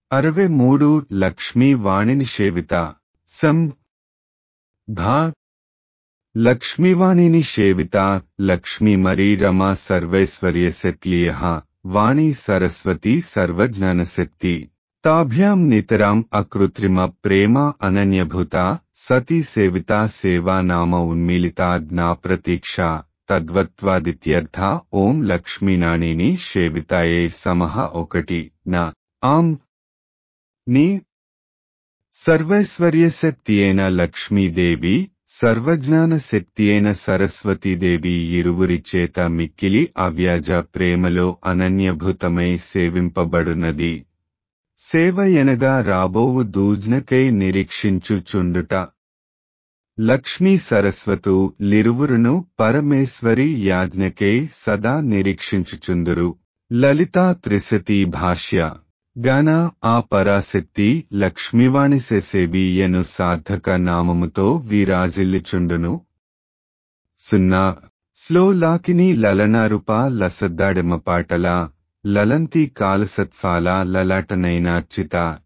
అరవై మూడు లక్ష్మీ వాణిని సేవిత సం భా లక్ష్మీవాణిని సేవిత లక్ష్మీమరీ రమా సర్వైశ్వర్యశక్లియ వాణి సరస్వతి సర్వజ్ఞానశక్తి తాభ్యాం నితరాం అకృత్రిమ ప్రేమ అనన్యభూత సతీ సేవిత సేవా నామ ఉన్మీలితా జ్ఞాప్రతీక్ష తద్వత్వాదిత్యర్థ ఓం లక్ష్మీనాణిని సేవితాయే సమహ ఒకటి నా ఆం ని సర్వైశ్వర్యశక్తియైన లక్ష్మీదేవి సర్వజ్ఞాన శక్తియైన సరస్వతీదేవి ఇరువురి చేత మిక్కిలి అవ్యాజ ప్రేమలో అనన్యభూతమై సేవింపబడునది సేవ ఎనగా రాబోవు దూజ్నకై నిరీక్షించుచుండుట లక్ష్మీ సరస్వతు లిరువురును పరమేశ్వరి యాజ్ఞకై సదా నిరీక్షించుచుందురు లలితా త్రిశతి భాష్య గణ ఆ పరాశక్తి లక్ష్మీవాణి శశేబీయను సార్థక నామముతో విరాజిల్లుచుండును సున్నా స్లో లాకిని లలనారుప లసద్దాడెమ పాటల లలంతి కాలసత్ఫాల లలాటనైనార్చిత